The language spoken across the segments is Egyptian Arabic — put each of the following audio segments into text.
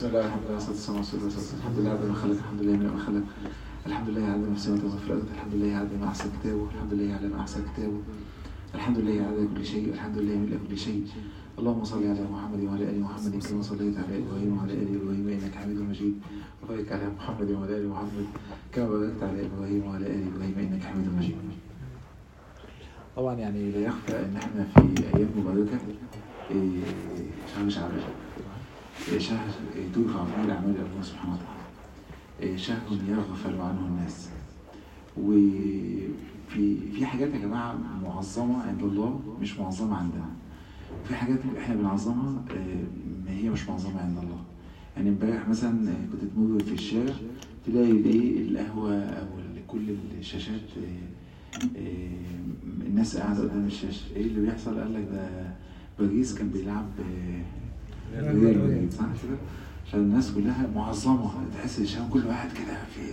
بسم الله الحمد لله والصلاه والسلام على رسول الله الحمد لله عدد ما خلق الحمد لله من ما خلق الحمد لله عدد ما في السماوات وما في الارض الحمد لله عدد ما احسن كتابه الحمد لله على ما احسن كتابه الحمد لله عدد كل شيء الحمد لله من كل شيء اللهم صل على محمد وعلى ال محمد كما صليت على ابراهيم وعلى ال ابراهيم انك حميد مجيد وبارك على محمد وعلى ال محمد كما باركت على ابراهيم وعلى ال ابراهيم انك حميد مجيد طبعا يعني لا يخفى ان احنا في ايام مباركه إيه، شهر شعبان إيه، شهر إيه، ترفع فيه الاعمال الى الله سبحانه وتعالى إيه، شهر يغفل عنه الناس وفي في حاجات يا جماعه معظمه عند الله مش معظمه عندنا في حاجات احنا بنعظمها آه، ما هي مش معظمه عند الله يعني امبارح مثلا آه، كنت تمر في الشارع تلاقي الايه القهوه او ال- كل الشاشات آه، آه، الناس قاعده قدام الشاشه ايه اللي بيحصل قال لك ده باريس كان بيلعب آه، ريال مدريد صح كده عشان الناس كلها معظمه تحس الشام كل واحد كده في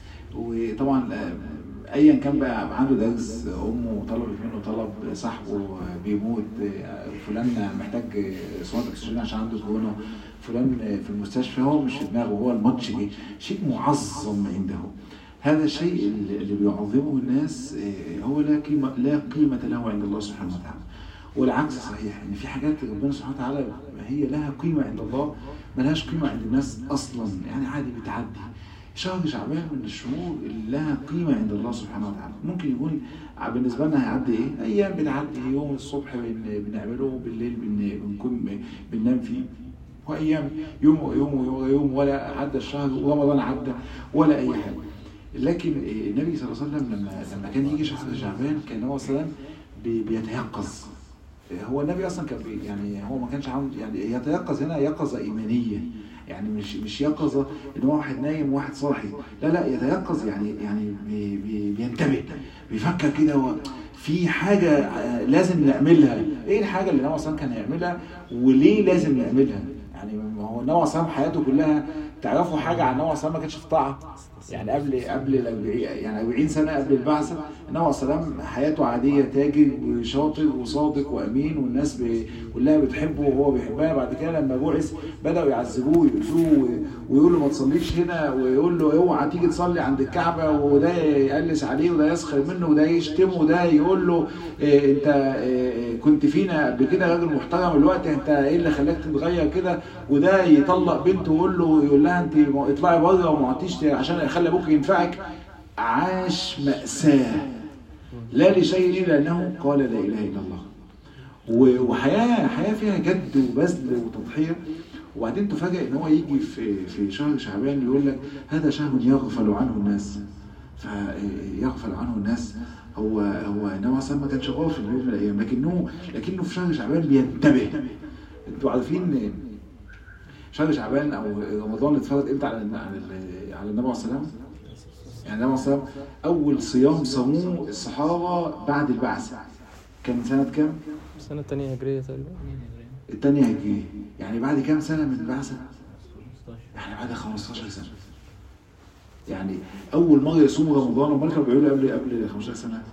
وطبعا آه، ايا كان بقى عنده درس امه طلبت منه طلب صاحبه بيموت آه، فلان محتاج آه، صوت اكسجين عشان عنده كورونا فلان آه، في المستشفى هو مش في دماغه هو الماتش جه شيء معظم عنده هذا الشيء اللي اللي بيعظمه الناس آه، هو لا قيمه لا قيمه له عند الله سبحانه وتعالى والعكس صحيح ان في حاجات ربنا سبحانه وتعالى هي لها قيمه عند الله ملهاش قيمه عند الناس اصلا يعني عادي بتعدي شهر شعبان من الشهور اللي لها قيمه عند الله سبحانه وتعالى ممكن يكون بالنسبه لنا هيعدي ايه ايام بتعدي يوم الصبح بن- بنعمله بالليل بن- بنكون بننام فيه وايام يوم ويوم ويوم ويوم ولا عدى الشهر ورمضان عدى ولا اي حاجه لكن النبي صلى الله عليه وسلم لما لما كان يجي شهر شعبان كان هو صلى الله عليه وسلم بي- بيتيقظ هو النبي اصلا كان بي يعني هو ما كانش عنده يعني يتيقظ هنا يقظه ايمانيه يعني مش مش يقظه ان هو واحد نايم وواحد صاحي لا لا يتيقظ يعني يعني بي بي بينتبه بيفكر كده هو في حاجه آه، لازم نعملها ايه الحاجه اللي النبي اصلا كان هيعملها وليه لازم نعملها يعني ما هو النبي اصلا حياته كلها تعرفوا حاجه عن النبي اصلا ما كانش في طاعه يعني قبل قبل ال 40 يعني 40 سنه قبل البعثه النبي صلى الله عليه وسلم حياته عاديه تاجر وشاطر وصادق وامين والناس ب... كلها بتحبه وهو بيحبها بعد كده لما بعث بداوا يعذبوه ويؤذوه ويقول له ما تصليش هنا ويقول له اوعى تيجي تصلي عند الكعبه وده يقلس عليه وده يسخر منه وده يشتمه وده يقول له إيه انت إيه كنت فينا قبل كده راجل محترم الوقت انت ايه اللي خلاك تتغير كده وده يطلق بنته ويقول له يقول لها انت اطلعي بره وما عدتيش عشان خلي ابوك ينفعك عاش مأساة لا لشيء الا انه قال لا اله الا الله و- وحياه حياه فيها جد وبذل وتضحيه وبعدين تفاجئ ان هو يجي في في شهر شعبان يقول لك هذا شهر يغفل عنه الناس فيغفل عنه الناس هو هو انما اصلا ما كانش غافل في يوم من الايام لكنه لكنه في شهر شعبان بينتبه انتوا عارفين شهر شعبان او رمضان اتفرض امتى على على على النبي عليه الصلاه والسلام؟ يعني النبي عليه الصلاه والسلام اول صيام صاموه الصحابه بعد البعثه كان سنه كام؟ السنة التانية هجرية تقريبا الثانية هجرية يعني بعد كام سنة من البعثة؟ يعني بعد 15 سنة يعني أول مرة يصوموا رمضان أمال كانوا بيعملوا قبل قبل 15 سنة؟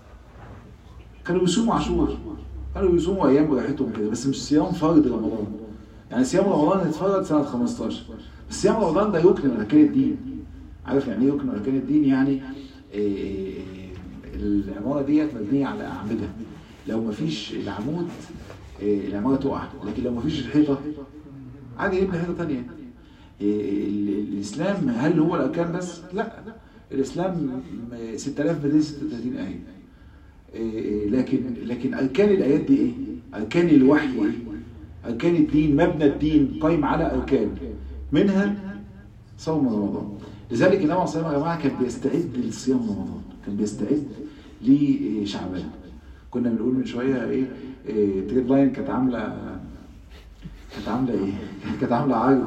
كانوا بيصوموا عاشور كانوا بيصوموا أيام براحتهم كده بس مش صيام فرض رمضان يعني صيام رمضان اتفرض سنة 15 بس صيام رمضان ده ركن من أركان الدين عارف يعني إيه ركن من أركان الدين؟ يعني إيه إيه العمارة ديت مبنية على أعمدة لو مفيش العمود إيه، العمارة تقع لكن لو مفيش الحيطة عادي يبني حيطة تانية إيه، ال- الإسلام هل هو الأركان بس؟ لا الإسلام م- 6236 آية إيه، لكن لكن أركان الآيات دي إيه؟ أركان الوحي إيه؟ أركان الدين مبنى الدين قايم على أركان منها صوم رمضان لذلك النبي صلى الله عليه وسلم يا جماعه كان بيستعد لصيام رمضان كان بيستعد لشعبان كنا بنقول من شويه ايه, إيه تريد لاين كانت عامله كانت عامله ايه؟ كانت عامله عرض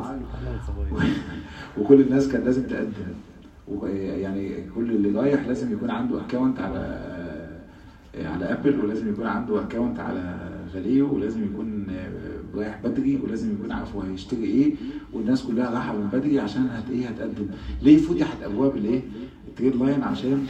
وكل الناس كان لازم تقدم و- يعني كل اللي رايح لازم يكون عنده اكونت على على ابل ولازم يكون عنده اكونت على فاليو ولازم يكون رايح بدري ولازم يكون عارف هو هيشتري ايه والناس كلها رايحه من بدري عشان هت ايه هتقدم ليه فتحت ابواب الايه التريد لاين عشان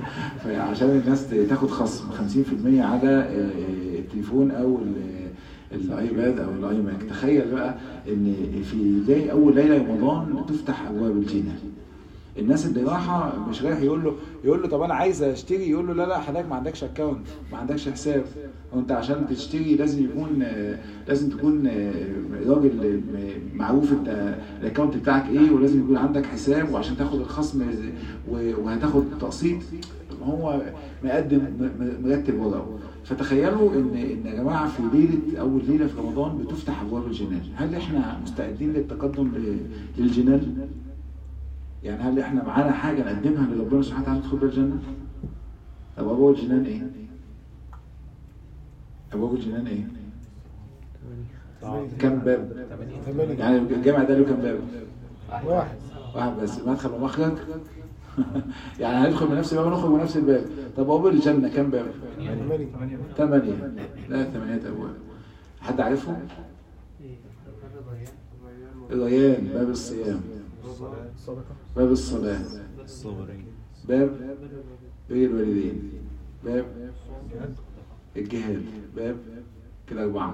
عشان الناس تاخد خصم 50% على التليفون او ال- الايباد او الاي ماك تخيل بقى ان في لي اول ليله رمضان تفتح ابواب الجنه الناس اللي رايحه مش رايح يقول له يقول له طب انا عايز اشتري يقول له لا لا حضرتك ما عندكش اكونت ما عندكش حساب وانت عشان تشتري لازم يكون آه، لازم تكون آه، راجل آه، معروف انت الاكونت بتاعك ايه ولازم يكون عندك حساب وعشان تاخد الخصم و- وهتاخد تقسيط هو مقدم م- م- مرتب ورقه فتخيلوا ان ان يا جماعه في ليله اول ليله في رمضان بتفتح ابواب الجنان هل احنا مستعدين للتقدم ل- للجنان يعني هل احنا معانا حاجه نقدمها لربنا سبحانه وتعالى ندخل بيها الجنه طب ابواب الجنان ايه ابواب الجنان ايه كم باب ثمانية يعني الجامع ده له كم باب واحد واحد بس مدخل ومخرج يعني هندخل من نفس الباب ونخرج من نفس الباب طب ابواب الجنه كم باب ثمانية ثمانية لا ثمانية أبواب حد عارفهم؟ الريان باب الصيام صدقة باب الصلاة الصبرين باب بر الوالدين باب الجهاد باب كده أربعة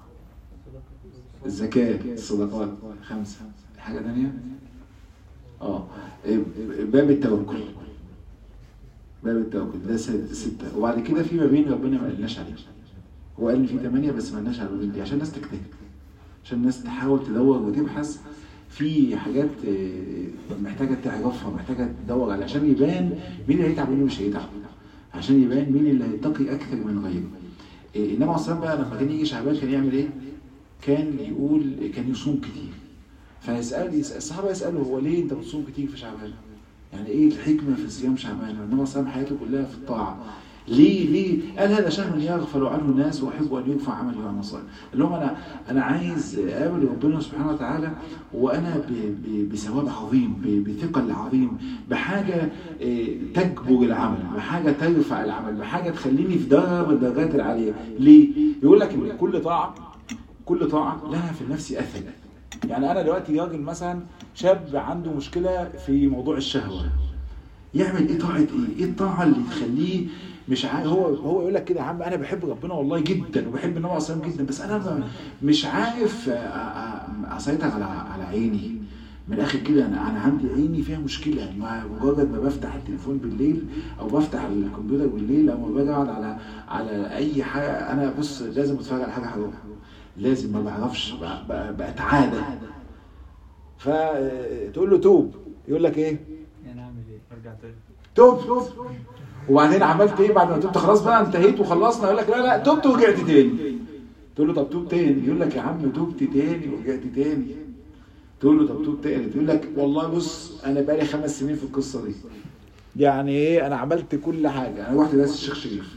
الزكاة الصدقات خمسة حاجة تانية؟ اه باب التوكل باب التوكل ده ست- ستة وبعد كده في بابين ربنا ما قالناش عليه هو قال لي في ثمانية بس ما قالناش على البابين دي عشان الناس تجتهد عشان الناس تحاول تدور وتبحث في حاجات آه، محتاجة تعرفها محتاجة تدور عليها عشان يبان مين اللي هيتعب ومين مش هيتعب عشان يبان مين اللي هيتقي أكثر من غيره آه، النبي عليه الصلاة والسلام بقى لما كان يجي شعبان كان يعمل إيه؟ كان يقول كان يصوم كتير فيسأل يسأل الصحابة يسألوا هو ليه أنت بتصوم كتير في شعبان؟ يعني إيه الحكمة في صيام شعبان؟ النبي عليه الصلاة والسلام حياته كلها في الطاعة ليه ليه قال هذا شهر يغفل عنه الناس واحب ان يرفع عملي وانا صائم اللي هو انا انا عايز اقابل ربنا سبحانه وتعالى وانا ب- ب- بثواب عظيم ب- بثقل عظيم بحاجه آه، تجبر العمل بحاجه ترفع العمل بحاجه تخليني في درجه من الدرجات العاليه ليه يقول لك ان كل طاعه كل طاعه لها في النفس اثر يعني انا دلوقتي راجل مثلا شاب عنده مشكله في موضوع الشهوه يعمل ايه طاعه ايه؟ ايه الطاعه اللي تخليه مش عارف هو هو يقول لك كده يا عم انا بحب ربنا والله جدا وبحب النبي عليه الصلاه والسلام جدا بس انا ما- مش عارف أ- أ- اسيطر على على عيني من الاخر كده انا انا عندي عيني فيها مشكله ما مجرد ما بفتح التليفون بالليل او بفتح الكمبيوتر بالليل او ما باجي اقعد على على اي حاجه انا بص لازم اتفرج على حاجه حرام لازم ما بعرفش بقى- بقى- بقت عاده فتقول له توب يقول لك ايه؟ يعني اعمل ايه؟ ارجع تاني توب وبعدين عملت ايه بعد ما تبت خلاص بقى انتهيت وخلصنا يقول لك لا لا تبت ورجعت تاني تقول له طب توب تاني يقول لك يا عم تبت تاني ورجعت تاني تقول له طب توب تاني يقول لك والله بص انا بقالي خمس سنين في القصه دي يعني ايه انا عملت كل حاجه انا رحت درس الشيخ شريف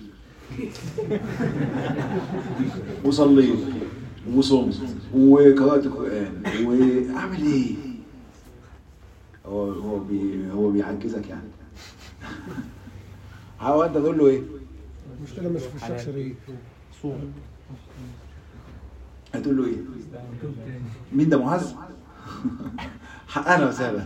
وصليت وصمت وقرات القران واعمل ايه هو هو بي هو بيعجزك يعني هو انت تقول له ايه المشكلة مش في الشيخ شريف صوم هتقول له ايه مين ده معز اهلا وسهلا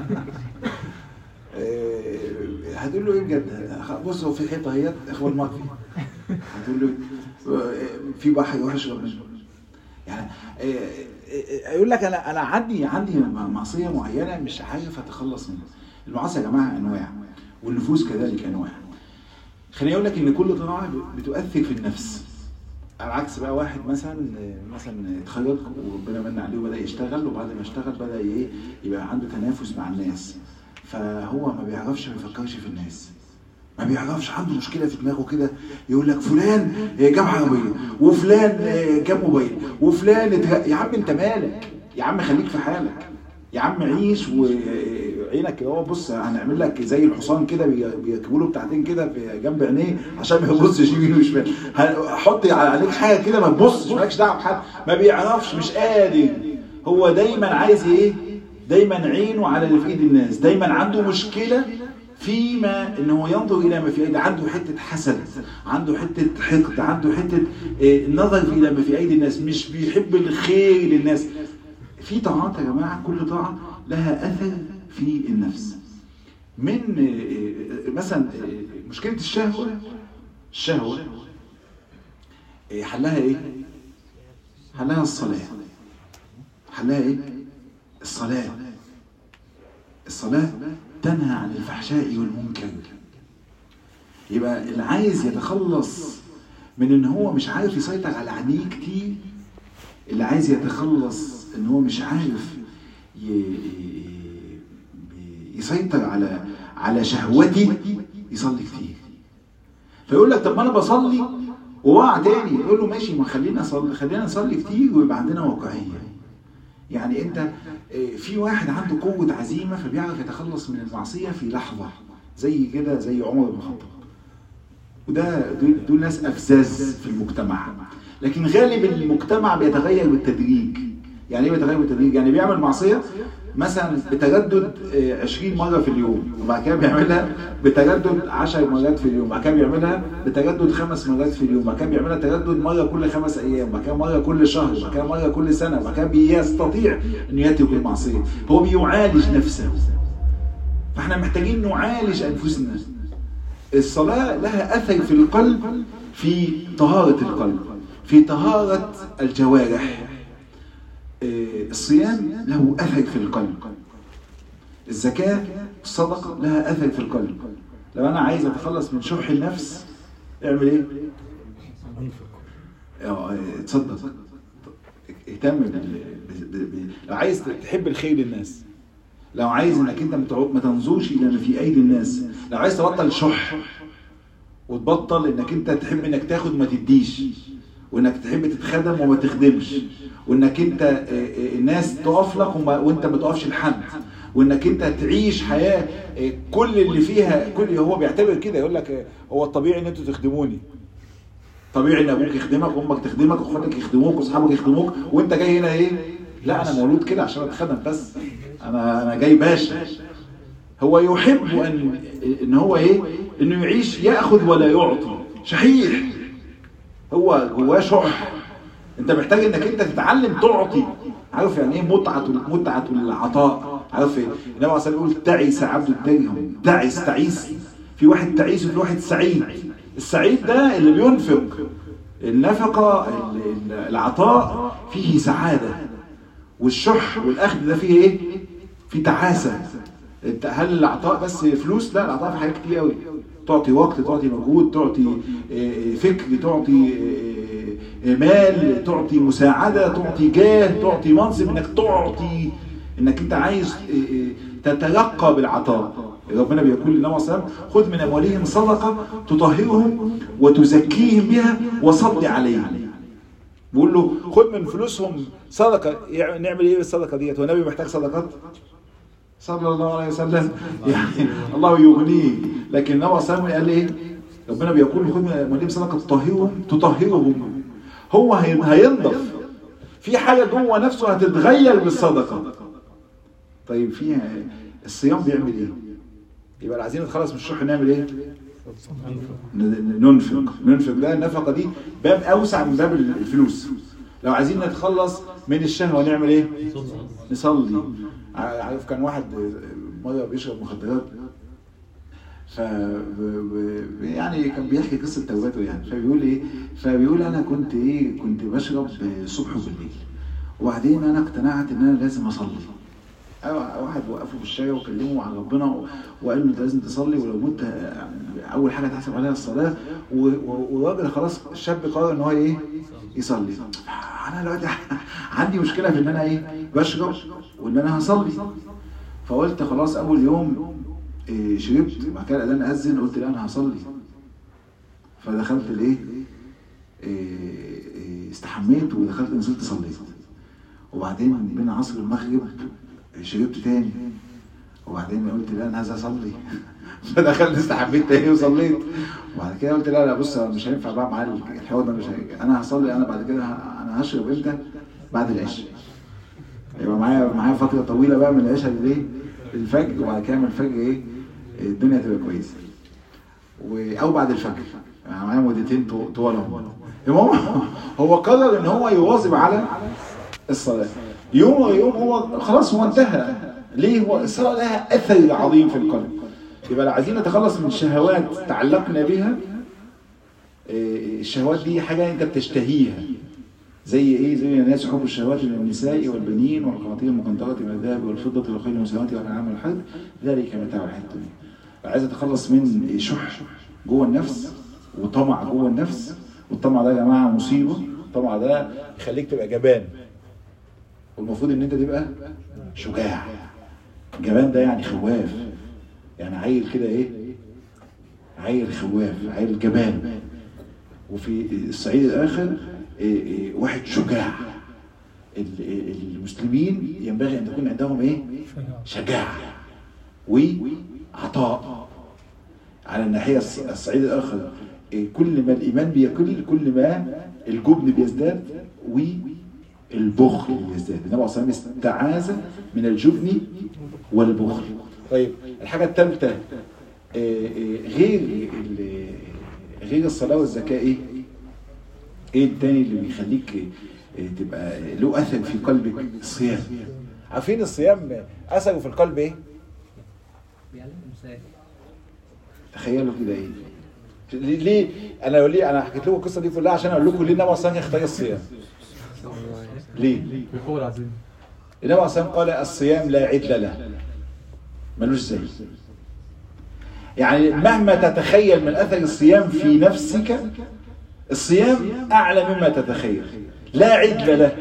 إيه، هتقول له ايه بجد بص هو في حيطه اهيت اخوان مكفي هتقول له إيه؟ في بحر وحش غير منه يعني إيه، إيه، يقول لك انا انا عندي عندي معصيه معينه مش عارف اتخلص منها المعاصي يا جماعه انواع والنفوس كذلك انواع خليني اقول لك ان كل طاعه بتؤثر في النفس على عكس بقى واحد مثلا مثلا اتخرج وربنا من عليه وبدا يشتغل وبعد ما اشتغل بدا ايه يبقى عنده تنافس مع الناس فهو ما بيعرفش ما يفكرش في الناس ما بيعرفش عنده مشكله في دماغه كده يقول لك فلان جاب عربيه وفلان جاب موبايل وفلان اتغ... يا عم انت مالك يا عم خليك في حالك يا عم عيش وعينك هو بص هنعمل لك زي الحصان كده بي- بيركبوا له بتاعتين كده في جنب عينيه عشان ما يبصش يمين وشمال ه- حط عليك حاجه كده ما تبصش مالكش دعوه بحد ما بيعرفش مش قادر هو دايما عايز ايه دايما عينه على اللي في ايد الناس دايما عنده مشكله فيما انه ينظر الى ما في ايدي عنده حته حسد عنده حته حقد عنده حته آه، نظر الى ما في ايدي الناس مش بيحب الخير للناس في طاعات يا جماعه كل طاعه لها اثر في النفس من آه، آه، مثلا آه، مشكله الشهوه الشهوه آه، حلها ايه حلها الصلاة حلها ايه الصلاة الصلاة تنهى عن الفحشاء والمنكر يبقى اللي عايز يتخلص من ان هو مش عارف يسيطر على عينيه كتير اللي عايز يتخلص ان هو مش عارف ي... ي- يسيطر على على شهوتي يصلي كتير فيقول لك طب ما انا بصلي ووقع تاني يقول له ماشي ما خلينا نصلي خلينا نصلي كتير ويبقى عندنا واقعيه يعني انت آه، في واحد عنده قوه عزيمه فبيعرف يتخلص من المعصيه في لحظه زي كده زي عمر بن الخطاب وده دول, دول ناس افزاز في المجتمع لكن غالب المجتمع بيتغير بالتدريج يعني ايه بيتغير بالتدريج يعني بيعمل معصيه مثلا بتجدد آه، 20 مره في اليوم وبعد كده بيعملها بتجدد 10 مرات في اليوم وبعد كده بيعملها بتجدد خمس مرات في اليوم وبعد كده بيعملها تجدد مره كل خمس ايام وبعد كده مره كل شهر وبعد كده مره كل سنه وبعد كده بيستطيع انه يترك المعصيه هو بيعالج نفسه فاحنا محتاجين نعالج انفسنا الصلاة لها أثر في القلب في طهارة القلب في طهارة الجوارح آه، الصيام له أثر في القلب الزكاة الصدقة لها أثر في القلب لو أنا عايز أتخلص من شح النفس اعمل إيه؟ آه، تصدق اهتم بال... ب... ب... ب... لو عايز تحب الخير للناس لو عايز انك انت ما تعو- ما تنظرش الى ما في ايدي الناس لو عايز تبطل شح وتبطل انك انت تحب انك تاخد ما تديش وانك تحب تتخدم وما تخدمش وانك انت آه، آه، الناس تقف لك وما وانت ما تقفش لحد وانك انت تعيش حياه آه، كل اللي فيها كل هو بيعتبر كده يقول لك آه، هو الطبيعي ان انتوا تخدموني طبيعي ان ابوك يخدمك وامك تخدمك واخواتك يخدموك واصحابك يخدموك وانت جاي هنا ايه لا انا مولود كده عشان اتخدم بس انا انا جاي باشا هو يحب ان ان هو ايه انه يعيش ياخذ ولا يعطي شحيح هو جواه شح انت محتاج انك انت تتعلم تعطي عارف يعني ايه متعه متعه العطاء عارف ايه النبي عليه الصلاه والسلام يقول تعس عبد الدرهم تعس تعيس في واحد تعيس وفي واحد سعيد السعيد ده اللي بينفق النفقه ال- ال- العطاء فيه سعاده والشح والاخذ ده فيه ايه في تعاسه انت هل العطاء بس فلوس لا العطاء في حاجات كتير قوي تعطي وقت تعطي مجهود تعطي آه، فكر تعطي آه، آه، مال تعطي مساعده تعطي جاه تعطي منصب انك تعطي انك انت عايز آه، آه، تتلقى بالعطاء ربنا بيقول للنبي صلى الله عليه وسلم خذ من اموالهم صدقه تطهرهم وتزكيهم بها وصل عليهم بيقول له خد من فلوسهم صدقه يعني نعمل ايه بالصدقه ديت والنبي محتاج صدقات صلى الله عليه وسلم يعني الله يغنيه لكن النبي صلى الله عليه وسلم قال ايه ربنا بيقول خد من اموالهم صدقه تطهرهم تطهرهم هو هي- هينضف في حاجه جوه نفسه هتتغير بالصدقه طيب في الصيام بيعمل ايه يبقى عايزين نتخلص من الشح نعمل ايه ن- ننفق ننفق ده النفقه دي باب اوسع من باب الفلوس لو عايزين نتخلص من الشهوه نعمل ايه نصلي ع- عارف كان واحد مره بيشرب مخدرات ف ب- ب- يعني كان بيحكي قصه توبته يعني فبيقول ايه فبيقول انا كنت ايه كنت بشرب الصبح وبالليل وبعدين انا اقتنعت ان انا لازم اصلي أو- واحد وقفه في الشارع وكلمه عن ربنا و- وقال له انت لازم تصلي ولو مت آه، اول حاجه تحسب عليها الصلاه و- و- والراجل خلاص الشاب قرر ان هو ايه يصلي انا دلوقتي عندي مشكله في ان انا ايه بشرب وان انا هصلي فقلت خلاص اول يوم إيه شربت بعد كده الاذان اذن قلت لا انا هصلي فدخلت الايه إيه إيه استحميت ودخلت نزلت صليت وبعدين بين عصر المغرب شربت تاني وبعدين قلت لا انا عايز اصلي فدخلت استحميت تاني وصليت وبعد كده قلت لا لا بص أنا مش هينفع بقى معايا الحوار ده مش هينفع انا هصلي انا بعد كده ه- انا هشرب امتى بعد العشاء يبقى معايا معايا فتره طويله بقى من العشاء للايه الفجر وبعد كده من الفجر ايه الدنيا تبقى كويسه و... او بعد الفجر يعني معايا مدتين طو- طوالهم المهم هو قرر ان هو يواظب على الصلاه يوم يوم هو خلاص هو انتهى ليه هو الصلاه لها اثر عظيم في القلب يبقى لو عايزين نتخلص من شهوات تعلقنا بها إيه، الشهوات دي حاجه انت بتشتهيها زي ايه زي الناس حب الشهوات من النساء والبنين والقناطير المقنطرة من الذهب والفضة والخيل المساومة والأنعام والحرث ذلك متاع الحياة الدنيا عايز اتخلص من شح جوه النفس وطمع جوه النفس والطمع ده يا جماعه مصيبه الطمع ده يخليك تبقى جبان والمفروض ان انت تبقى شجاع جبان ده يعني خواف يعني عيل كده ايه عيل خواف عيل جبان وفي الصعيد الاخر إيه إيه واحد شجاع ال- المسلمين ينبغي ان تكون عندهم ايه شجاعه وعطاء على الناحيه الص- الصعيد الاخر إيه كل ما الايمان بيقل كل ما الجبن بيزداد والبخل بيزداد النبي عليه الصلاه والسلام استعاذ من الجبن والبخل طيب الحاجه الثالثه غير ال- غير الصلاه والزكاه ايه ايه التاني اللي بيخليك إيه، تبقى له اثر في قلبك الصيام عارفين الصيام اثره في القلب ايه بيعلمهم ازاي تخيلوا كده ايه ليه ليه- انا لو ليه انا حكيت لكم القصه دي كلها عشان اقول لكم ليه النبي اصلا اختار الصيام ليه بقول عظيم النبي عليه الصلاه والسلام قال الصيام لا عدل له ملوش زي يعني مهما تتخيل من اثر الصيام في نفسك الصيام اعلى مما تتخيل لا عدل له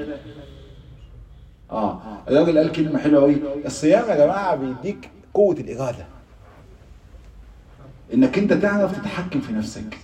اه الراجل قال كلمه حلوه قوي الصيام يا جماعه بيديك قوه الاراده انك انت تعرف تتحكم في نفسك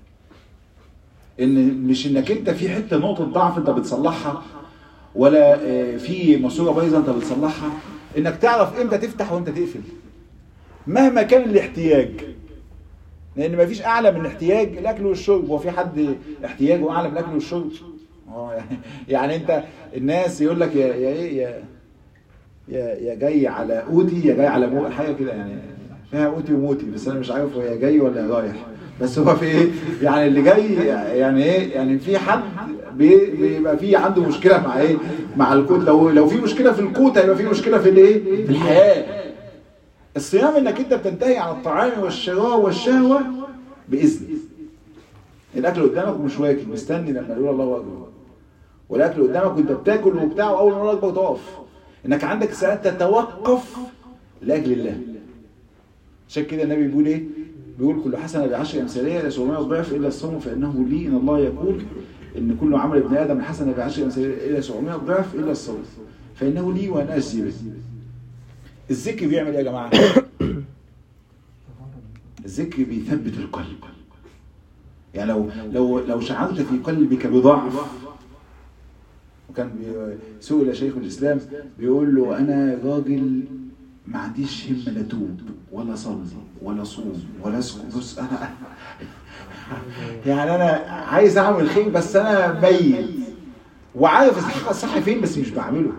ان مش انك انت في حته نقطه ضعف انت بتصلحها ولا آه، في ماسوره بايظه انت بتصلحها انك تعرف امتى تفتح وامتى تقفل مهما كان الاحتياج لان مفيش اعلى من احتياج الاكل والشرب هو في حد احتياجه اعلى من الاكل والشرب اه يعني- يعني انت الناس يقول لك يا يا ايه يا يا يا جاي على اوتي يا جاي على مو حاجه كده يعني فيها اوتي وموتي بس انا مش عارف هو يا جاي ولا رايح بس هو في ايه يعني اللي جاي يعني ايه يعني في حد بي- بيبقى في عنده مشكله مع ايه مع الكوت لو لو في مشكله في الكوت هيبقى في مشكله في الايه في الحياه الصيام انك انت بتنتهي عن الطعام والشراء والشهوه باذن الاكل قدامك ومش واكل مستني لما يقول الله اكبر والاكل قدامك وانت بتاكل وبتاع واول مره اكبر تقف انك عندك ساعات تتوقف لاجل الله عشان كده النبي بيقول ايه بيقول كل حسنه بعشر امثالها الى 700 ضعف الا الصوم فانه لي ان الله يقول ان كل عمل ابن ادم حسنه بعشر امثالها الى 700 ضعف الا الصوم فانه لي وانا اجزي به الذكر بيعمل ايه يا جماعه الذكر بيثبت القلب يعني لو لو لو شعرت في قلبك بضعف وكان بي- سئل شيخ الاسلام بيقول له انا راجل ما عنديش همه لا توب ولا صلي ولا صوم ولا اسكت بص انا يعني انا عايز اعمل خير بس انا ميت وعارف الصح الصح فين بس مش بعمله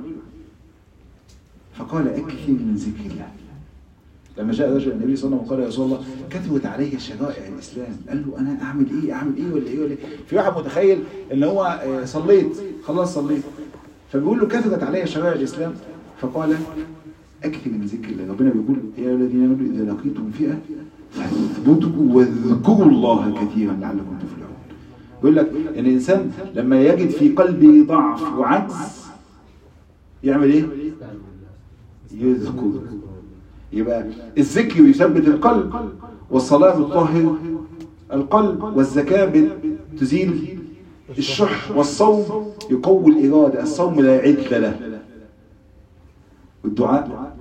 فقال اكثر من ذكر الله لما جاء رجل النبي صلى الله عليه وسلم وقال يا رسول الله كثرت علي شرائع الاسلام قال له انا اعمل ايه اعمل ايه ولا ايه ولا ايه في واحد متخيل ان هو آه، صليت خلاص صليت فبيقول له كثرت علي شرائع الاسلام فقال اكثر من ذكر الله ربنا بيقول يا أيها الذين امنوا اذا لقيتم فئه فاثبتوا واذكروا الله كثيرا لعلكم تفلحون بيقول لك ان الانسان لما يجد في قلبه ضعف وعجز يعمل ايه يذكر يبقى الذكر يثبت القلب والصلاة بتطهر القلب والزكاة تزيل الشح والصوم يقوي الإرادة الصوم لا عدل له والدعاء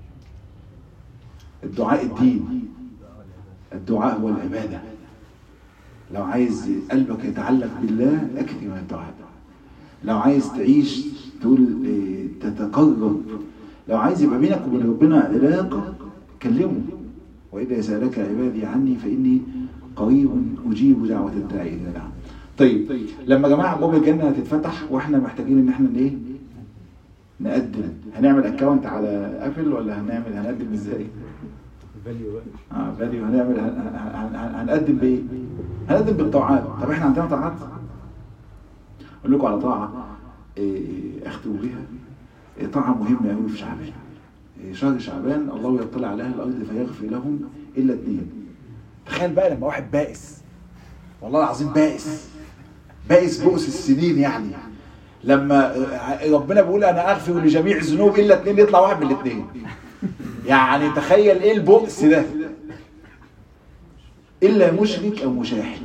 الدعاء الدين الدعاء هو العبادة لو عايز قلبك يتعلق بالله أكثر من الدعاء لو عايز تعيش تقول إيه، تتقرب لو عايز يبقى بينك وبين ربنا علاقة كلمه وإذا سألك عبادي عني فإني قريب أجيب دعوة الداعي إذا دعا طيب لما يا جماعة أبواب الجنة هتتفتح وإحنا محتاجين إن إحنا إيه نقدم هنعمل أكونت على أبل ولا هنعمل هنقدم إزاي؟ فاليو بقى اه فاليو هنعمل هن- هن- هن- هنقدم بايه؟ هنقدم بالطاعات، طب احنا عندنا طاعات؟ اقول لكم على طاعه إيه، اختم بها إيه، طاعه مهمه قوي في شعبان. إيه، شهر شعبان الله يطلع على اهل الارض فيغفر لهم الا اثنين. تخيل بقى لما واحد بائس والله العظيم بائس بائس بؤس السنين يعني لما ربنا بيقول انا اغفر لجميع الذنوب الا اتنين يطلع واحد من الاتنين يعني تخيل ايه البؤس ده الا مشرك او مشاحن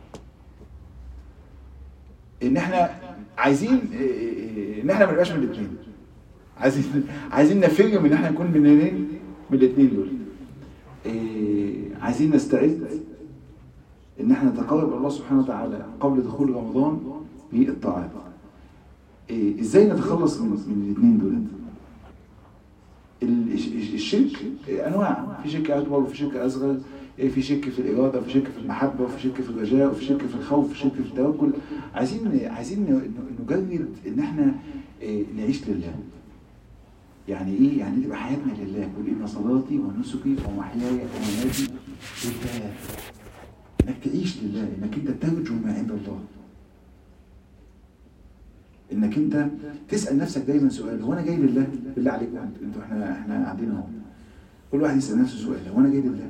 ان احنا عايزين ان احنا ما نبقاش من الاثنين عايزين عايزين نفر من ان احنا نكون من الاثنين من الاثنين دول إيه، عايزين نستعد ان احنا نتقرب الى الله سبحانه وتعالى قبل دخول رمضان بالطاعات إيه، ازاي نتخلص من من الاثنين دول ال- الش- الشرك انواع في شرك اكبر وفي شرك اصغر إيه، في شرك في الاراده وفي شرك في المحبه وفي شرك في الرجاء وفي شرك في الخوف وفي شرك في التوكل عايزين عايزين ن- نجرد ان احنا إيه، نعيش لله يعني ايه يعني تبقى حياتنا لله قل ان صلاتي ونسكي ومحياي ومماتي لله انك تعيش لله انك انت ترجو ما عند الله انك انت تسال نفسك دايما سؤال هو انا جاي لله بالله عليكم انتوا انتوا احنا احنا قاعدين اهو كل واحد يسال نفسه سؤال هو انا جاي لله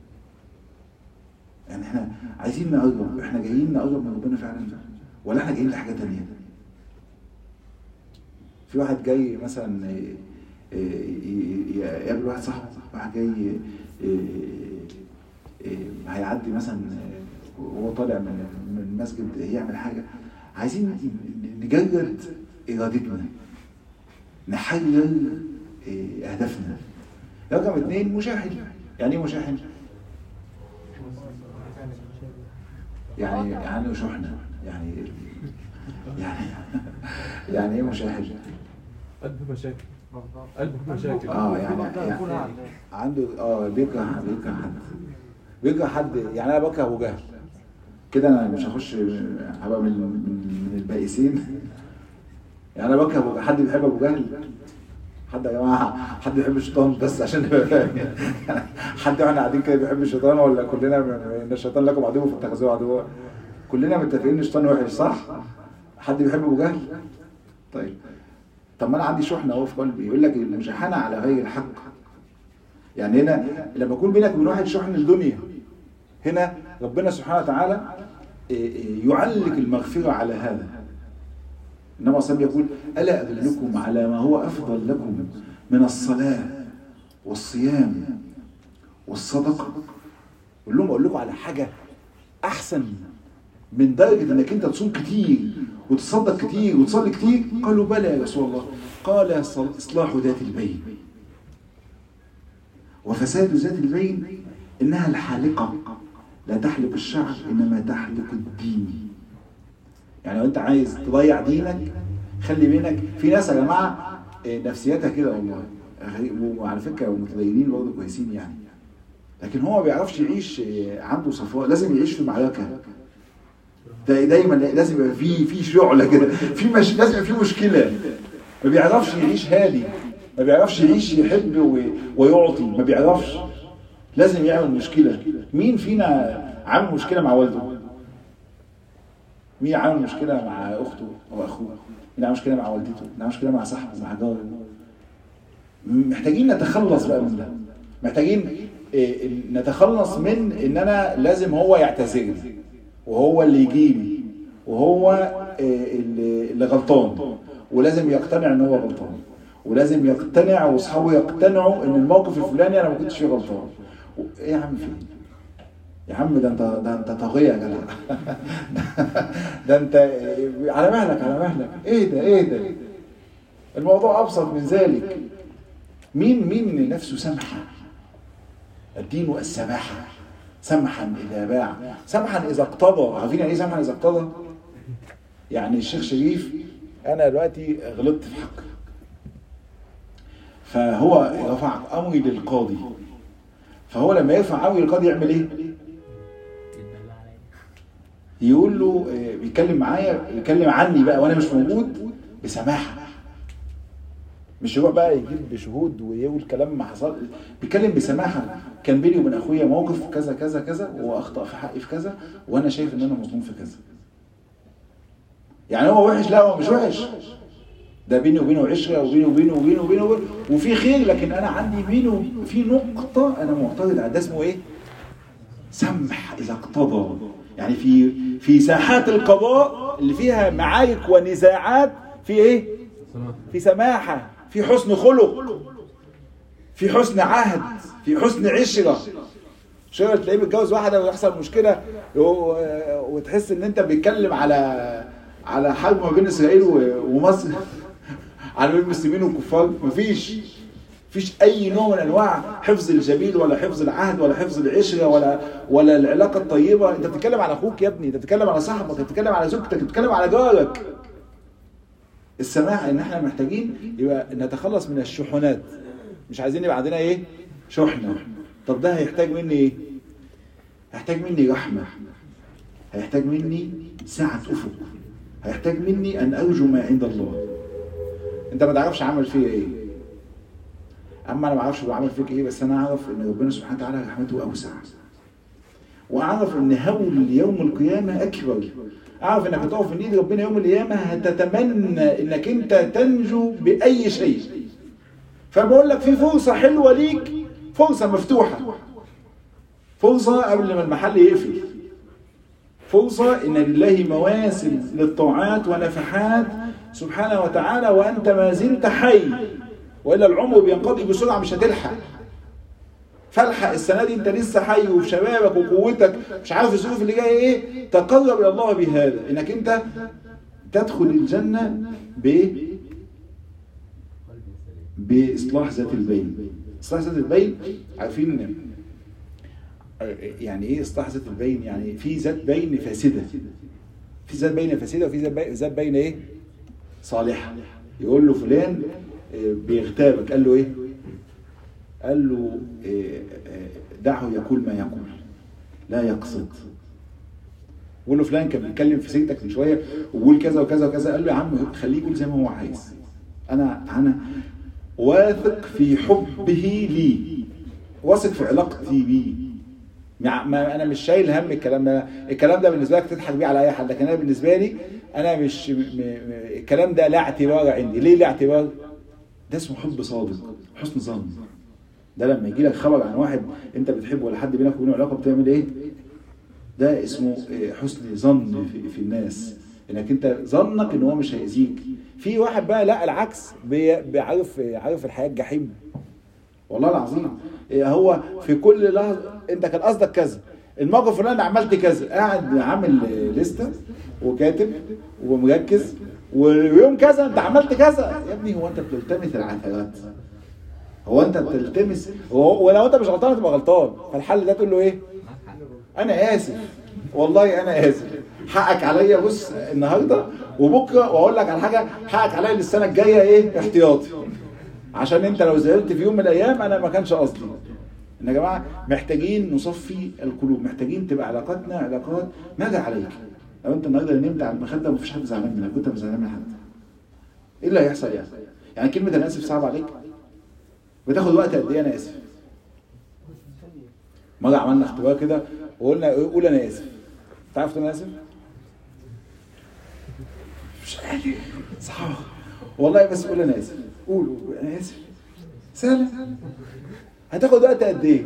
يعني احنا عايزين نقرب احنا جايين نقرب من ربنا فعلا ولا احنا جايين لحاجه تانية في واحد جاي مثلا إيه، إيه، يقابل واحد صاحبه واحد جاي إيه، إيه، هيعدي مثلا إيه، وهو طالع من من المسجد يعمل حاجه عايزين نجرد ارادتنا نحرر إيه، اهدافنا رقم اثنين مشاحن يعني ايه مشاحن؟ يعني يعني شحنه يعني يعني يعني ايه مشاحن؟ قلبه مشاكل قلبه مشاكل اه يعني, يعني عنده اه بيكره بيكره حد بيكره حد يعني انا بكره ابو جهل كده انا مش هخش هبقى من من, من البائسين يعني انا بكره أبو- حد بيحب ابو جهل حد يا جماعه حد بيحب الشيطان بس عشان نبقى فاهم يعني حد واحنا قاعدين كده بيحب الشيطان ولا كلنا ان الشيطان لكم عدو فاتخذوه عدوا كلنا متفقين ان الشيطان وحش صح؟ حد بيحب ابو جهل؟ طيب طب ما انا عندي شحنه اهو في قلبي يقول لك المشاحنه على غير الحق يعني هنا لما يكون بينك وبين واحد شحن الدنيا هنا ربنا سبحانه وتعالى إيه، إيه، يعلق المغفره على هذا انما صلى يقول الا ادلكم على ما هو افضل لكم من الصلاه والصيام والصدقه اقول لهم اقول لكم على حاجه احسن من درجه انك انت تصوم كتير وتصدق كتير وتصلي كتير قالوا بلى يا رسول الله قال صل- اصلاح ذات البين وفساد ذات البين انها الحالقه لا تحلق الشعر انما تحلق الدين يعني لو انت عايز تضيع دينك خلي بينك في ناس يا جماعه إيه، نفسيتها كده والله غريب- وعلى فكره متدينين برضه كويسين يعني لكن هو ما بيعرفش يعيش إيه، عنده صفاء لازم يعيش في معركه ده دايما لازم يبقى في في شعله كده في مش لازم يبقى في مشكله ما بيعرفش يعيش هادي ما بيعرفش يعيش يحب و- ويعطي ما بيعرفش لازم يعمل مشكله مين فينا عامل مشكله مع والده مين عامل مشكله مع اخته او اخوه مين عامل مشكله مع والدته مين عامل مشكله مع صاحبه مع جاره محتاجين نتخلص بقى من ده محتاجين إيه، نتخلص من ان انا لازم هو يعتذر لي وهو اللي يجيلي وهو إيه، اللي اللي غلطان ولازم يقتنع ان هو غلطان ولازم يقتنع واصحابه يقتنعوا ان الموقف الفلاني انا ما كنتش فيه غلطان و- ايه يا عم في إيه؟ يا عم ده انت ده انت طاغيه يا جدع ده انت على مهلك على مهلك ايه ده ايه ده الموضوع ابسط من ذلك مين مين من نفسه سمحه الدين السماحه سمحا اذا باع سمحا اذا اقتضى عارفين يعني ايه سمحا اذا اقتضى يعني الشيخ شريف انا دلوقتي غلطت في حقه فهو رفع امري للقاضي فهو لما يرفع امري للقاضي يعمل ايه يتدلع عليا يقول له آه، بيتكلم معايا بيتكلم عني بقى وانا مش موجود بسماحه مش يروح بقى يجيب شهود ويقول كلام ما حصل بيتكلم بسماحه كان بيني وبين اخويا موقف كذا كذا كذا واخطا في حقي في كذا وانا شايف ان انا مظلوم في كذا يعني هو وحش لا هو مش وحش ده بيني وبينه عشره وبيني وبينه وبينه وبينه, وبينه وفي خير لكن انا عندي بينه في نقطه انا معترض على ده اسمه ايه؟ سمح اذا اقتضى يعني في في ساحات القضاء اللي فيها معارك ونزاعات في ايه في سماحه في حسن خلق في حسن عهد في حسن عشره شغل تلاقيه متجوز واحده ويحصل مشكله و- وتحس ان انت بيتكلم على على حرب ما بين اسرائيل و- ومصر على بين المسلمين والكفار مفيش مفيش اي نوع من انواع حفظ الجميل ولا حفظ العهد ولا حفظ العشره ولا ولا العلاقه الطيبه انت بتتكلم على اخوك يا ابني انت بتتكلم على صاحبك انت بتتكلم على زوجتك انت بتتكلم على جارك السماح ان احنا محتاجين يبقى نتخلص من الشحنات مش عايزين يبقى عندنا ايه شحنه طب ده هيحتاج مني ايه هيحتاج مني رحمه هيحتاج مني سعه افق هيحتاج مني ان ارجو ما عند الله انت ما تعرفش عمل فيا ايه اما انا ما اعرفش هو عمل فيك ايه بس انا اعرف ان ربنا سبحانه وتعالى رحمته اوسع واعرف ان هول يوم القيامه اكبر اعرف انك هتقف في ايد ربنا يوم القيامه هتتمنى انك انت تنجو باي شيء فبقول لك في فرصه حلوه ليك فرصه مفتوحه فرصه قبل ما المحل يقفل فرصة إن لله مواسم للطاعات ونفحات سبحانه وتعالى وأنت ما زلت حي وإلا العمر بينقضي بسرعة مش هتلحق فالحق السنة دي أنت لسه حي وبشبابك وقوتك مش عارف الظروف اللي جاية إيه تقرب إلى الله بهذا إنك أنت تدخل الجنة ب بإصلاح ذات البين إصلاح ذات البين عارفين يعني ايه اصلاح ذات البين يعني في ذات بين فاسده في ذات بين فاسده وفي ذات بين ذات بين ايه صالحه يقول له فلان آه، بيغتابك قال له ايه قال له آه، آه، دعه يقول ما يقول لا يقصد بيقول له فلان كان بيتكلم في سيرتك من شويه وبيقول كذا وكذا وكذا قال له يا عم خليه يقول زي ما هو عايز انا انا واثق في حبه لي واثق في علاقتي بيه مع- ما انا مش شايل هم الكلام ده الكلام ده بالنسبه لك تضحك بيه على اي حد لكن انا بالنسبه لي انا مش م... م... الكلام ده لا اعتبار عندي ليه لا اعتبار ده اسمه حب صادق حسن ظن ده لما يجي لك خبر عن واحد انت بتحبه ولا حد بينك وبينه علاقه بتعمل ايه ده اسمه آه، حسن ظن في, في الناس انك انت ظنك ان هو مش هيأذيك في واحد بقى لا العكس بي- بيعرف عارف الحياه الجحيم والله العظيم إيه هو في كل لحظه انت كان قصدك كذا الموقف اللي انا عملت كذا قاعد عامل لستة وكاتب ومركز ويوم كذا انت عملت كذا يا ابني هو انت بتلتمس العثرات هو انت بتلتمس هو ولو انت مش غلطان هتبقى غلطان فالحل ده تقول له ايه انا اسف والله انا اسف حقك عليا بص النهارده وبكره واقول لك على حاجه حقك عليا للسنه الجايه ايه احتياطي عشان انت لو زعلت في يوم من الايام انا ما كانش قصدي ان يا جماعه محتاجين نصفي القلوب محتاجين تبقى علاقاتنا علاقات ماذا عليك لو انت النهارده نمت على المخده ومفيش حد زعلان منك كنت زعلان من حد ايه اللي هيحصل يعني يعني كلمه انا اسف صعب عليك بتاخد وقت قد ايه انا اسف مره عملنا اختبار كده وقلنا قول انا اسف تعرف تقول انا اسف مش قادر صعب والله بس قول انا اسف قول قول انا اسف سهله هتاخد وقت قد ايه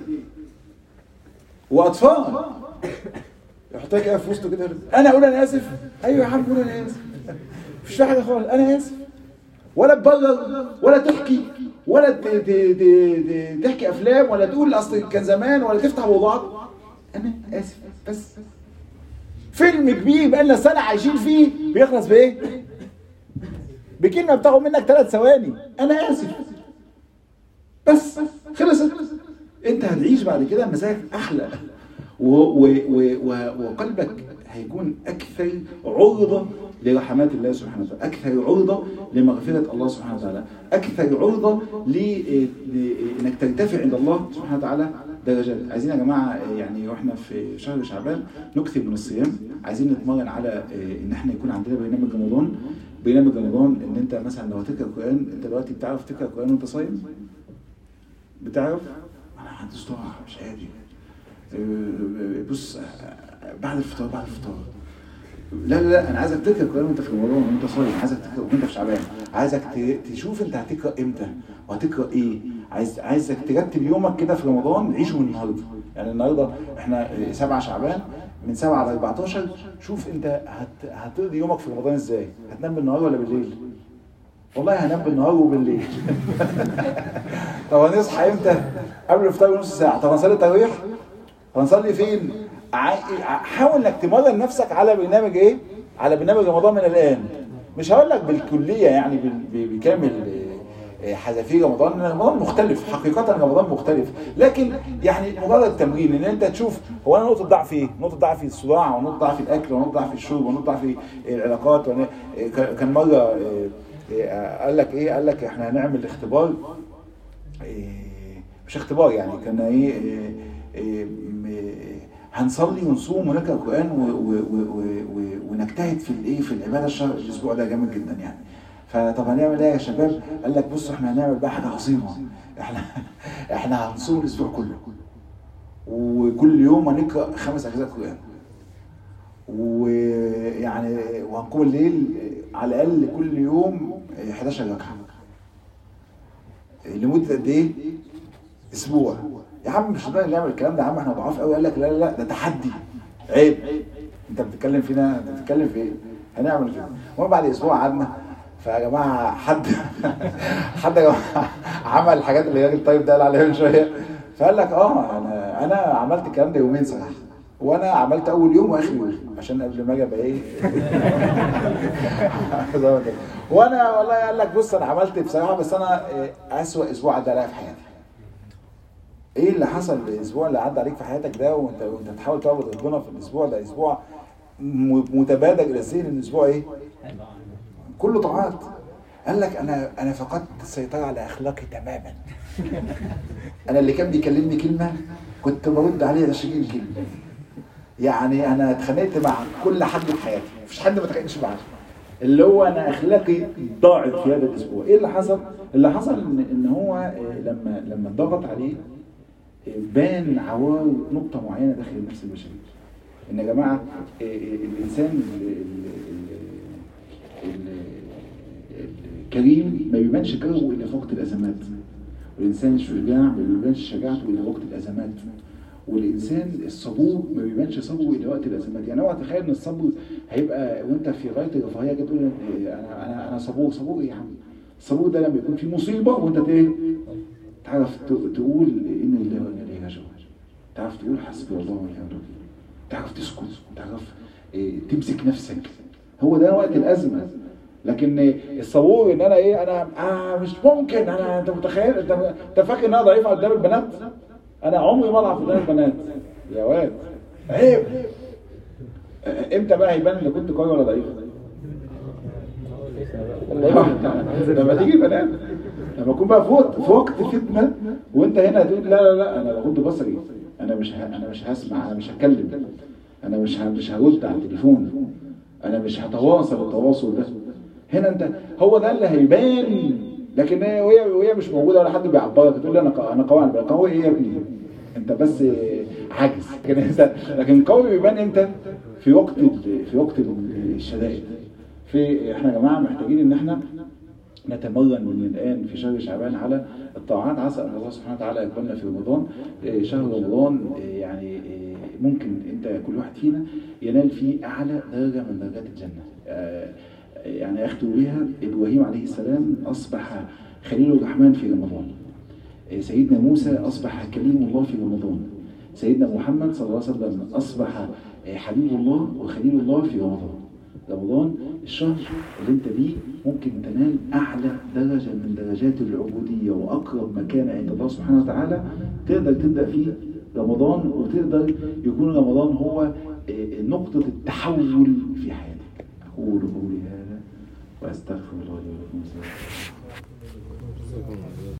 واطفال يحطها كده في وسطه كده انا اقول انا اسف ايوه يا عم قول انا اسف مفيش في حاجه خالص انا اسف ولا تبرر ولا تحكي ولا ت- ت- ت- ت- تحكي افلام ولا تقول اصل كان زمان ولا تفتح موضوعات انا اسف بس فيلم كبير بقالنا سنه عايشين فيه بيخلص بايه؟ بكلمه بتاخد منك ثلاث ثواني انا اسف بس خلصت انت هتعيش بعد كده مزاج احلى و و و و وقلبك هيكون اكثر عرضه لرحمات الله سبحانه وتعالى اكثر عرضه لمغفره الله سبحانه وتعالى اكثر عرضه ل- لانك ترتفع عند الله سبحانه وتعالى درجات عايزين يا جماعه يعني واحنا في شهر شعبان نكثر من الصيام عايزين نتمرن على ان احنا يكون عندنا برنامج رمضان برنامج رمضان ان انت مثلا لو هتقرا قران انت دلوقتي بتعرف تقرا قران وانت صايم بتعرف انا ما عنديش طاقه مش قادر آه، بص آه، بعد الفطار بعد الفطار لا لا لا انا عايزك تقرا قران وانت في رمضان وانت صايم عايزك تقرا وانت في شعبان عايزك ت- تشوف انت هتقرا امتى وهتقرا ايه عايز عايزك ترتب يومك كده في رمضان عيشه من النهارده يعني النهارده احنا آه، 7 شعبان من 7 ل 14 شوف انت هت... هتقضي يومك في رمضان ازاي هتنام بالنهار ولا بالليل والله هنام بالنهار وبالليل طب هنصحى امتى قبل الفطار بنص ساعه طب هنصلي التراويح طب هنصلي فين ع- حاول انك تمرن نفسك على برنامج ايه على برنامج رمضان من الان مش هقول لك بالكليه يعني بال- ب- بكامل آه، آه، حذافير رمضان لأن رمضان مختلف حقيقه رمضان مختلف لكن يعني مجرد تمرين ان انت تشوف هو انا نقطه ضعفي ايه نقطه ضعفي الصداع ونقطه ضعفي الاكل ونقطه ضعفي الشرب ونقطه ضعفي العلاقات وأنا- آه، ك- كان مره آه، آه، قال لك ايه قال لك احنا هنعمل اختبار إيه، مش اختبار يعني كان ايه إيه، إيه، م- هنصلي ونصوم ونقرا القران و- و- و- و- و- ونجتهد في الايه في العباده الشهر الاسبوع ده جامد جدا يعني فطب هنعمل ايه يا شباب؟ قال لك بصوا احنا هنعمل بقى حاجه عظيمه احنا احنا هنصوم الاسبوع كله وكل يوم هنقرا خمس اجزاء قران ويعني وهنقوم الليل على الاقل كل يوم 11 ركعه لمده قد ايه؟ اسبوع يا عم مش هنقدر نعمل الكلام ده يا عم احنا ضعاف قوي قال لك لا لا لا ده تحدي عيب انت بتتكلم فينا انت بتتكلم في ايه؟ هنعمل كده المهم بعد اسبوع قعدنا فيا جماعه حد حد يا جماعه عمل الحاجات اللي الراجل طيب ده قال عليها من شويه فقال لك اه انا انا عملت الكلام ده يومين صراحه وانا عملت اول يوم واخر يوم عشان قبل ما اجي ابقى ايه زي ما كده. وانا والله قال لك بص انا عملت بصراحه بس انا إيه، اسوأ اسبوع عدى عليا في حياتي ايه اللي حصل الاسبوع اللي عدى عليك في حياتك ده وانت وانت بتحاول تعبد ربنا في الاسبوع ده اسبوع م- متبادر الى الذهن ان الاسبوع ايه كله طاعات قال لك انا انا فقدت السيطره على اخلاقي تماما انا اللي كان بيكلمني كلمه كنت برد عليه 20 كلمه يعني انا اتخانقت مع كل حد في حياتي مفيش حد ما اتخانقش معاه اللي هو انا اخلاقي ضاعت في هذا الاسبوع ايه اللي حصل اللي حصل ان, إن هو آه، لما لما اتضغط عليه آه، بان عوار نقطه معينه داخل النفس البشريه ان يا جماعه آه، آه، الانسان ال- ال- ال- ال- الكريم ما بيبانش كرمه الا في وقت الازمات والانسان الشجاع ما بيبانش شجاعته الا وقت الازمات والانسان الصبور ما بيبانش صبره الا وقت الازمات يعني اوعى تتخيل ان الصبر هيبقى وانت في غايه الرفاهيه كده تقول إيه، انا انا انا صبور صبور ايه يا عم الصبور ده لما يكون في مصيبه وانت ايه تعرف ت- تقول ان الله وانا اليه راجعون تعرف تقول حسبي الله ونعم الوكيل تعرف تسكت تعرف إيه، تمسك نفسك هو ده وقت الازمه لكن الصبور ان انا ايه انا آه مش ممكن انا انت متخيل انت انت فاكر ان انا ضعيف قدام البنات انا عمري ما اضعف قدام البنات يا واد عيب آه، امتى بقى هيبان ان كنت قوي ولا ضعيف لما تيجي البنات لما اكون بقى في وقت في وقت فتنه وانت هنا تقول لا لا لا انا بغض بصري انا مش ه- انا مش هسمع انا مش هتكلم انا مش ه- مش هرد على التليفون انا مش هتواصل التواصل ده هنا انت هو ده اللي هيبان لكن هي وهي وهي مش موجوده ولا حد بيعبرك تقول لي انا ق- انا قوي انا قوي ايه يا ابني انت بس عاجز لكن انت لكن قوي بيبان امتى في وقت ال- في وقت ال- الشدائد في احنا يا جماعه محتاجين ان احنا نتمرن من الآن في شهر شعبان على الطاعات عسى أن الله سبحانه وتعالى يقبلنا في رمضان آه، شهر رمضان آه، يعني آه، ممكن أنت كل واحد فينا ينال فيه أعلى درجة من درجات الجنة آه، يعني أختم بها إبراهيم عليه السلام أصبح خليل الرحمن في رمضان آه، سيدنا موسى أصبح كليم الله في رمضان سيدنا محمد صلى الله عليه وسلم أصبح آه، حبيب الله وخليل الله في رمضان رمضان الشهر اللي انت بيه ممكن تنال اعلى درجه من درجات العبوديه واقرب مكان عند الله سبحانه وتعالى تقدر تبدا فيه رمضان وتقدر يكون رمضان هو آه، نقطه التحول في حياتك اقول قولي هذا واستغفر الله لي ولكم